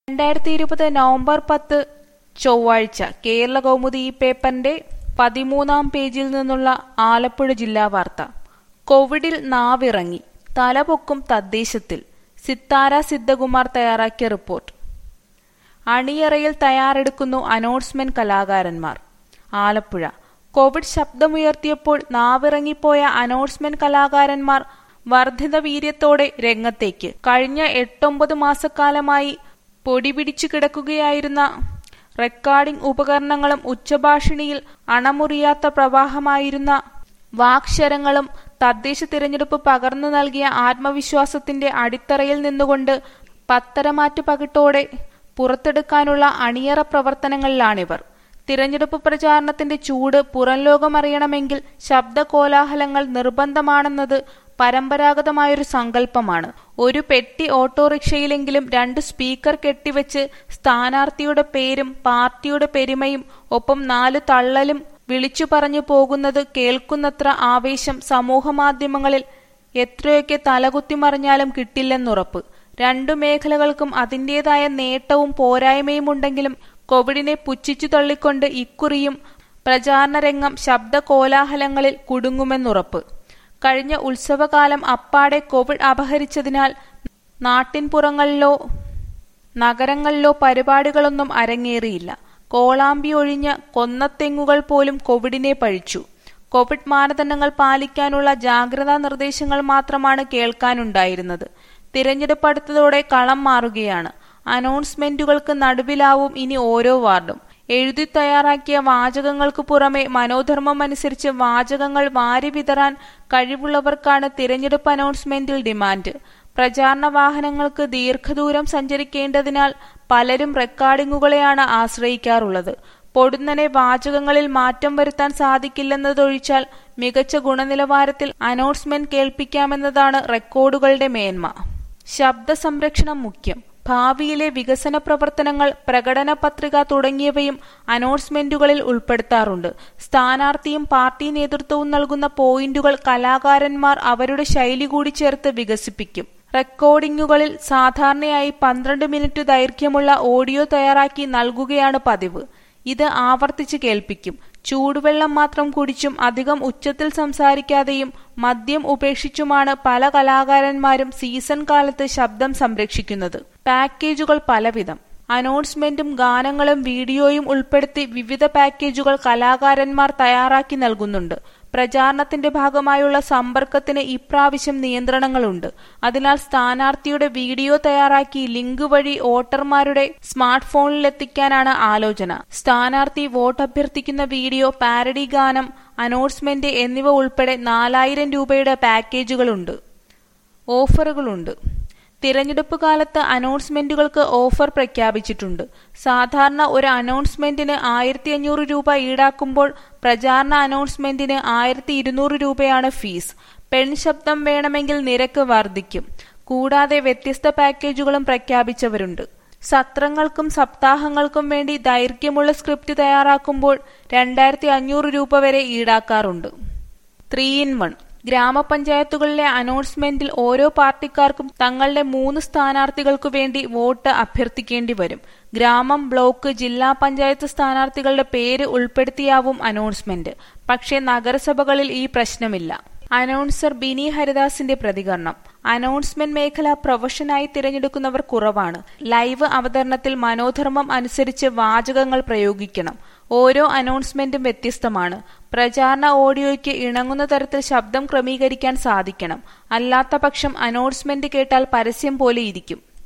രണ്ടായിരത്തി ഇരുപത് നവംബർ പത്ത് ചൊവ്വാഴ്ച കേരള കൗമുദി ഈ പേപ്പറിന്റെ പതിമൂന്നാം പേജിൽ നിന്നുള്ള ആലപ്പുഴ ജില്ലാ വാർത്ത കോവിഡിൽ നാവിറങ്ങി തലപൊക്കും തദ്ദേശത്തിൽ സിത്താര സിദ്ധകുമാർ തയ്യാറാക്കിയ റിപ്പോർട്ട് അണിയറയിൽ തയ്യാറെടുക്കുന്നു അനൗൺസ്മെന്റ് കലാകാരന്മാർ ആലപ്പുഴ കോവിഡ് ശബ്ദമുയർത്തിയപ്പോൾ നാവിറങ്ങിപ്പോയ അനൗൺസ്മെന്റ് കലാകാരന്മാർ വർദ്ധിത വീര്യത്തോടെ രംഗത്തേക്ക് കഴിഞ്ഞ എട്ടൊമ്പത് മാസക്കാലമായി പൊടിപിടിച്ചു കിടക്കുകയായിരുന്ന റെക്കോർഡിംഗ് ഉപകരണങ്ങളും ഉച്ചഭാഷിണിയിൽ അണമുറിയാത്ത പ്രവാഹമായിരുന്ന വാക്ശരങ്ങളും തദ്ദേശ തിരഞ്ഞെടുപ്പ് പകർന്നു നൽകിയ ആത്മവിശ്വാസത്തിന്റെ അടിത്തറയിൽ നിന്നുകൊണ്ട് പത്തരമാറ്റു പകിട്ടോടെ പുറത്തെടുക്കാനുള്ള അണിയറ പ്രവർത്തനങ്ങളിലാണിവർ തിരഞ്ഞെടുപ്പ് പ്രചാരണത്തിന്റെ ചൂട് പുറംലോകമറിയണമെങ്കിൽ ശബ്ദ കോലാഹലങ്ങൾ നിർബന്ധമാണെന്നത് പരമ്പരാഗതമായൊരു സങ്കല്പമാണ് ഒരു പെട്ടി ഓട്ടോറിക്ഷയിലെങ്കിലും രണ്ട് സ്പീക്കർ കെട്ടിവെച്ച് സ്ഥാനാർത്ഥിയുടെ പേരും പാർട്ടിയുടെ പെരുമയും ഒപ്പം നാല് തള്ളലും വിളിച്ചു പറഞ്ഞു പോകുന്നത് കേൾക്കുന്നത്ര ആവേശം സമൂഹമാധ്യമങ്ങളിൽ എത്രയൊക്കെ തലകുത്തിമറിഞ്ഞാലും കിട്ടില്ലെന്നുറപ്പ് രണ്ടു മേഖലകൾക്കും അതിൻ്റെതായ നേട്ടവും പോരായ്മയുമുണ്ടെങ്കിലും കോവിഡിനെ പുച്ഛിച്ചു തള്ളിക്കൊണ്ട് ഇക്കുറിയും പ്രചാരണ രംഗം ശബ്ദ കോലാഹലങ്ങളിൽ കുടുങ്ങുമെന്നുറപ്പ് കഴിഞ്ഞ ഉത്സവകാലം അപ്പാടെ കോവിഡ് അപഹരിച്ചതിനാൽ നാട്ടിൻപുറങ്ങളിലോ നഗരങ്ങളിലോ പരിപാടികളൊന്നും അരങ്ങേറിയില്ല കോളാമ്പി ഒഴിഞ്ഞ കൊന്നത്തെങ്ങുകൾ പോലും കോവിഡിനെ പഴിച്ചു കോവിഡ് മാനദണ്ഡങ്ങൾ പാലിക്കാനുള്ള ജാഗ്രതാ നിർദ്ദേശങ്ങൾ മാത്രമാണ് കേൾക്കാനുണ്ടായിരുന്നത് തിരഞ്ഞെടുപ്പ് അടുത്തതോടെ കളം മാറുകയാണ് അനൗൺസ്മെന്റുകൾക്ക് നടുവിലാവും ഇനി ഓരോ വാർഡും എഴുതി തയ്യാറാക്കിയ വാചകങ്ങൾക്ക് പുറമെ മനോധർമ്മം അനുസരിച്ച് വാചകങ്ങൾ വാരി വിതറാൻ കഴിവുള്ളവർക്കാണ് തിരഞ്ഞെടുപ്പ് അനൗൺസ്മെന്റിൽ ഡിമാൻഡ് പ്രചാരണ വാഹനങ്ങൾക്ക് ദീർഘദൂരം സഞ്ചരിക്കേണ്ടതിനാൽ പലരും റെക്കോർഡിങ്ങുകളെയാണ് ആശ്രയിക്കാറുള്ളത് പൊടുന്നനെ വാചകങ്ങളിൽ മാറ്റം വരുത്താൻ സാധിക്കില്ലെന്നതൊഴിച്ചാൽ മികച്ച ഗുണനിലവാരത്തിൽ അനൗൺസ്മെന്റ് കേൾപ്പിക്കാമെന്നതാണ് റെക്കോർഡുകളുടെ മേന്മ ശബ്ദ സംരക്ഷണം മുഖ്യം ഭാവിയിലെ വികസന പ്രവർത്തനങ്ങൾ പ്രകടന പത്രിക തുടങ്ങിയവയും അനൗൺസ്മെന്റുകളിൽ ഉൾപ്പെടുത്താറുണ്ട് സ്ഥാനാർത്ഥിയും പാർട്ടി നേതൃത്വവും നൽകുന്ന പോയിന്റുകൾ കലാകാരന്മാർ അവരുടെ ശൈലി കൂടി ചേർത്ത് വികസിപ്പിക്കും റെക്കോർഡിംഗുകളിൽ സാധാരണയായി പന്ത്രണ്ട് മിനിറ്റ് ദൈർഘ്യമുള്ള ഓഡിയോ തയ്യാറാക്കി നൽകുകയാണ് പതിവ് ഇത് ആവർത്തിച്ച് കേൾപ്പിക്കും ചൂടുവെള്ളം മാത്രം കുടിച്ചും അധികം ഉച്ചത്തിൽ സംസാരിക്കാതെയും മദ്യം ഉപേക്ഷിച്ചുമാണ് പല കലാകാരന്മാരും സീസൺ കാലത്ത് ശബ്ദം സംരക്ഷിക്കുന്നത് പാക്കേജുകൾ പലവിധം അനൗൺസ്മെന്റും ഗാനങ്ങളും വീഡിയോയും ഉൾപ്പെടുത്തി വിവിധ പാക്കേജുകൾ കലാകാരന്മാർ തയ്യാറാക്കി നൽകുന്നുണ്ട് പ്രചാരണത്തിന്റെ ഭാഗമായുള്ള സമ്പർക്കത്തിന് ഇപ്രാവശ്യം നിയന്ത്രണങ്ങളുണ്ട് അതിനാൽ സ്ഥാനാർത്ഥിയുടെ വീഡിയോ തയ്യാറാക്കി ലിങ്ക് വഴി വോട്ടർമാരുടെ സ്മാർട്ട് ഫോണിലെത്തിക്കാനാണ് ആലോചന സ്ഥാനാർത്ഥി വോട്ട് അഭ്യർത്ഥിക്കുന്ന വീഡിയോ പാരഡി ഗാനം അനൗൺസ്മെന്റ് എന്നിവ ഉൾപ്പെടെ നാലായിരം രൂപയുടെ പാക്കേജുകളുണ്ട് ഓഫറുകളുണ്ട് തിരഞ്ഞെടുപ്പ് കാലത്ത് അനൗൺസ്മെന്റുകൾക്ക് ഓഫർ പ്രഖ്യാപിച്ചിട്ടുണ്ട് സാധാരണ ഒരു അനൗൺസ്മെന്റിന് ആയിരത്തി അഞ്ഞൂറ് രൂപ ഈടാക്കുമ്പോൾ പ്രചാരണ അനൗൺസ്മെന്റിന് ആയിരത്തി ഇരുന്നൂറ് രൂപയാണ് ഫീസ് പെൺശബ്ദം വേണമെങ്കിൽ നിരക്ക് വർദ്ധിക്കും കൂടാതെ വ്യത്യസ്ത പാക്കേജുകളും പ്രഖ്യാപിച്ചവരുണ്ട് സത്രങ്ങൾക്കും സപ്താഹങ്ങൾക്കും വേണ്ടി ദൈർഘ്യമുള്ള സ്ക്രിപ്റ്റ് തയ്യാറാക്കുമ്പോൾ രണ്ടായിരത്തി അഞ്ഞൂറ് രൂപ വരെ ഈടാക്കാറുണ്ട് ത്രീ ഇൻ വൺ ഗ്രാമപഞ്ചായത്തുകളിലെ അനൗൺസ്മെന്റിൽ ഓരോ പാർട്ടിക്കാർക്കും തങ്ങളുടെ മൂന്ന് സ്ഥാനാർത്ഥികൾക്കു വേണ്ടി വോട്ട് അഭ്യർത്ഥിക്കേണ്ടി വരും ഗ്രാമം ബ്ലോക്ക് ജില്ലാ പഞ്ചായത്ത് സ്ഥാനാർത്ഥികളുടെ പേര് ഉൾപ്പെടുത്തിയാവും അനൗൺസ്മെന്റ് പക്ഷേ നഗരസഭകളിൽ ഈ പ്രശ്നമില്ല അനൗൺസർ ബിനി ഹരിദാസിന്റെ പ്രതികരണം അനൗൺസ്മെന്റ് മേഖല പ്രൊഫഷനായി തിരഞ്ഞെടുക്കുന്നവർ കുറവാണ് ലൈവ് അവതരണത്തിൽ മനോധർമ്മം അനുസരിച്ച് വാചകങ്ങൾ പ്രയോഗിക്കണം ഓരോ അനൗൺസ്മെന്റും വ്യത്യസ്തമാണ് പ്രചാരണ ഓഡിയോയ്ക്ക് ഇണങ്ങുന്ന തരത്തിൽ ശബ്ദം ക്രമീകരിക്കാൻ സാധിക്കണം അല്ലാത്ത പക്ഷം അനൗൺസ്മെന്റ് കേട്ടാൽ പരസ്യം പോലെ ഇരിക്കും